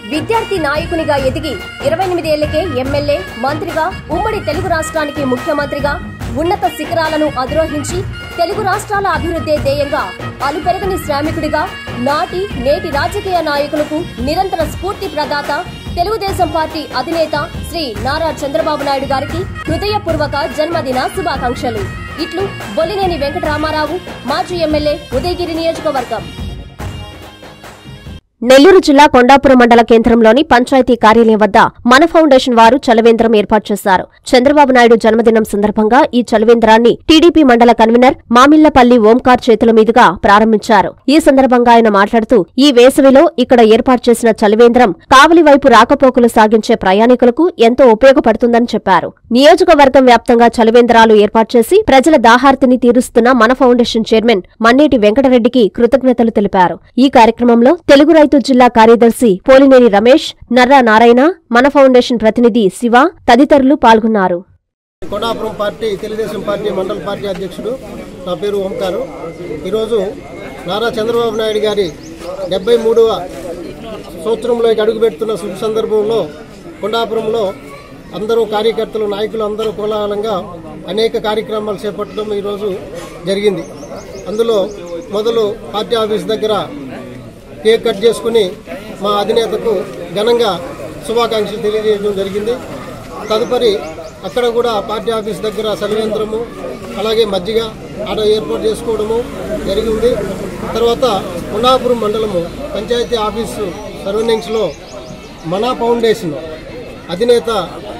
విద్యార్థి నాయకునిగా ఎదిగి ఇరవై ఎనిమిదేళ్లకే ఎమ్మెల్యే మంత్రిగా ఉమ్మడి తెలుగు రాష్ట్రానికి ముఖ్యమంత్రిగా ఉన్నత శిఖరాలను అధిరోహించి తెలుగు రాష్ట్రాల అభివృద్ధే ధ్యేయంగా అలుపెరగని శ్రామికుడిగా నాటి నేటి రాజకీయ నాయకులకు నిరంతర స్ఫూర్తి ప్రదాత తెలుగుదేశం పార్టీ అధినేత శ్రీ నారా చంద్రబాబు నాయుడు గారికి హృదయపూర్వక జన్మదిన శుభాకాంక్షలు ఇట్లు బొల్లినేని వెంకటరామారావు మాజీ ఎమ్మెల్యే ఉదయగిరి నియోజకవర్గం నెల్లూరు జిల్లా కొండాపురం మండల కేంద్రంలోని పంచాయతీ కార్యాలయం వద్ద మన ఫౌండేషన్ వారు చలవేంద్రం ఏర్పాటు చేశారు చంద్రబాబు నాయుడు జన్మదినం సందర్భంగా ఈ చలవేంద్రాన్ని టీడీపీ మండల కన్వీనర్ మామిళ్లపల్లి ఓంకార్ చేతుల మీదుగా ప్రారంభించారు ఈ సందర్భంగా ఆయన మాట్లాడుతూ ఈ వేసవిలో ఇక్కడ ఏర్పాటు చేసిన చలవేంద్రం కావలి వైపు రాకపోకలు సాగించే ప్రయాణికులకు ఎంతో ఉపయోగపడుతుందని చెప్పారు నియోజకవర్గం వ్యాప్తంగా చలవేంద్రాలు ఏర్పాటు చేసి ప్రజల దాహార్తిని తీరుస్తున్న మన ఫౌండేషన్ చైర్మన్ మన్నేటి వెంకటరెడ్డికి కృతజ్ఞతలు తెలిపారు ఈ కార్యక్రమంలో తెలుగు రైతు జిల్లా కార్యదర్శి పోలినేని రమేష్ నర్రా నారాయణ మన ఫౌండేషన్ ప్రతినిధి శివ తదితరులు పాల్గొన్నారు కొండాపురం పార్టీ తెలుగుదేశం పార్టీ మండల పార్టీ అధ్యక్షుడు నా పేరు ఓంకారు ఈరోజు నారా చంద్రబాబు నాయుడు గారి డెబ్బై మూడవ సంవత్సరంలోకి అడుగుపెడుతున్న శుభ సందర్భంలో కొండాపురంలో అందరూ కార్యకర్తలు నాయకులు అందరూ కోలాహలంగా అనేక కార్యక్రమాలు చేపట్టడం ఈరోజు జరిగింది అందులో మొదలు పార్టీ ఆఫీస్ దగ్గర కేక్ కట్ చేసుకుని మా అధినేతకు ఘనంగా శుభాకాంక్షలు తెలియజేయడం జరిగింది తదుపరి అక్కడ కూడా పార్టీ ఆఫీస్ దగ్గర సర్వేంద్రము అలాగే మజ్జిగ ఆడ ఏర్పాటు చేసుకోవడము జరిగింది తర్వాత కొండాపురం మండలము పంచాయతీ ఆఫీసు సరౌండింగ్స్లో మనా ఫౌండేషన్ అధినేత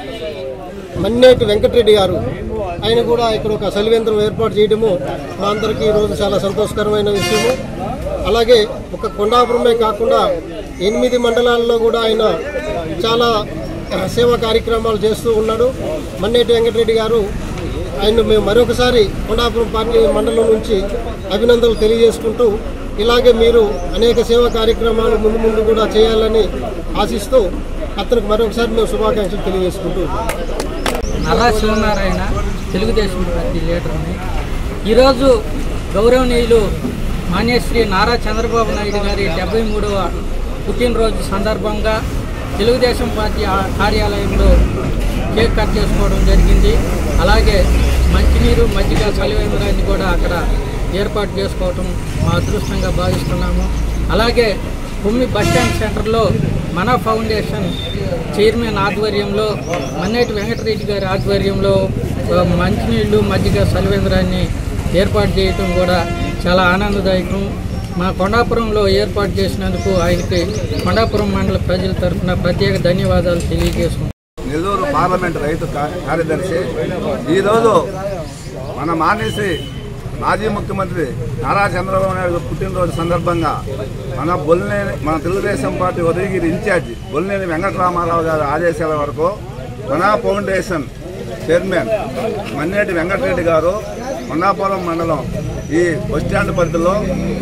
మన్నేటి వెంకటరెడ్డి గారు ఆయన కూడా ఇక్కడ ఒక సలివేంద్రం ఏర్పాటు చేయడము మా అందరికీ ఈరోజు చాలా సంతోషకరమైన విషయము అలాగే ఒక కొండాపురమే కాకుండా ఎనిమిది మండలాల్లో కూడా ఆయన చాలా సేవా కార్యక్రమాలు చేస్తూ ఉన్నాడు మన్నేటి వెంకటరెడ్డి గారు ఆయన మేము మరొకసారి కొండాపురం పార్టీ మండలం నుంచి అభినందనలు తెలియజేసుకుంటూ ఇలాగే మీరు అనేక సేవా కార్యక్రమాలు ముందు ముందు కూడా చేయాలని ఆశిస్తూ అతనికి మరొకసారి మేము శుభాకాంక్షలు తెలియజేసుకుంటూ నర్రా శివనారాయణ తెలుగుదేశం పార్టీ లీడర్ని ఈరోజు గౌరవనీయులు మాన్యశ్రీ నారా చంద్రబాబు నాయుడు గారి డెబ్బై మూడవ పుట్టినరోజు సందర్భంగా తెలుగుదేశం పార్టీ ఆ- కార్యాలయంలో కేక్ కట్ చేసుకోవడం జరిగింది అలాగే మంచినీరు మజ్జిగ చలివేంద్రాన్ని కూడా అక్కడ ఏర్పాటు చేసుకోవటం మా అదృష్టంగా భావిస్తున్నాము అలాగే భూమి బస్టాండ్ సెంటర్లో మన ఫౌండేషన్ చైర్మన్ ఆధ్వర్యంలో మన్నేటి వెంకటరెడ్డి గారి ఆధ్వర్యంలో ఆ, మంచినీళ్లు మజ్జిగ సలివేంద్రాన్ని ఏర్పాటు చేయటం కూడా చాలా ఆనందదాయకం మా కొండాపురంలో ఏర్పాటు చేసినందుకు ఆయనకి కొండాపురం మండల ప్రజల తరఫున ప్రత్యేక ధన్యవాదాలు తెలియజేసుకుంటున్నాను నెల్లూరు పార్లమెంట్ రైతు కా- కార్యదర్శి ఈరోజు మన మానేసి మాజీ ముఖ్యమంత్రి నారా చంద్రబాబు నాయుడు పుట్టినరోజు సందర్భంగా మన బొల్లినేని మన తెలుగుదేశం పార్టీ ఉదయగిరి ఇన్ఛార్జి బొల్లినేని వెంకటరామారావు గారి ఆదేశాల వరకు మన ఫౌండేషన్ చైర్మన్ మన్నేటి వెంకటరెడ్డి గారు కొండాపురం మండలం ఈ బస్టాండ్ పరిధిలో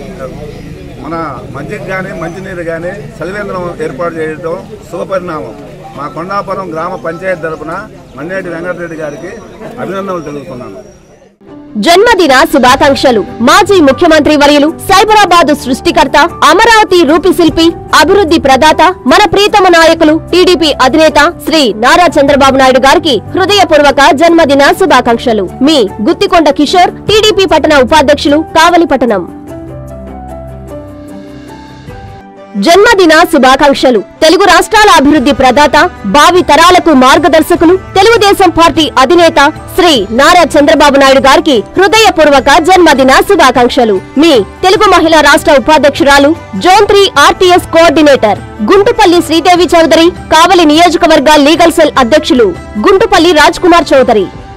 మన మజ్జిగ కానీ మంచినీరు కానీ సలివేంద్రం ఏర్పాటు చేయడం శుభపరిణామం మా కొండాపురం గ్రామ పంచాయతీ తరపున మన్నేటి వెంకటరెడ్డి గారికి అభినందనలు తెలుపుతున్నాను జన్మదిన శుభాకాంక్షలు మాజీ ముఖ్యమంత్రి వర్యులు సైబరాబాద్ సృష్టికర్త అమరావతి రూపిశిల్పి అభివృద్ధి ప్రదాత మన ప్రీతమ నాయకులు టీడీపీ అధినేత శ్రీ నారా చంద్రబాబు నాయుడు గారికి హృదయపూర్వక జన్మదిన శుభాకాంక్షలు మీ గుత్తికొండ కిషోర్ టీడీపీ పట్టణ ఉపాధ్యక్షులు కావలి పట్టణం జన్మదిన శుభాకాంక్షలు తెలుగు రాష్ట్రాల అభివృద్ధి ప్రదాత భావి తరాలకు మార్గదర్శకులు తెలుగుదేశం పార్టీ అధినేత శ్రీ నారా చంద్రబాబు నాయుడు గారికి హృదయపూర్వక జన్మదిన శుభాకాంక్షలు మీ తెలుగు మహిళా రాష్ట్ర ఉపాధ్యక్షురాలు zone three RTS coordinator Guntupalli Sridevi Chowdary Kavali నియోజకవర్గ లీగల్ సెల్ అధ్యక్షులు గుంటుపల్లి రాజ్ కుమార్ చౌదరి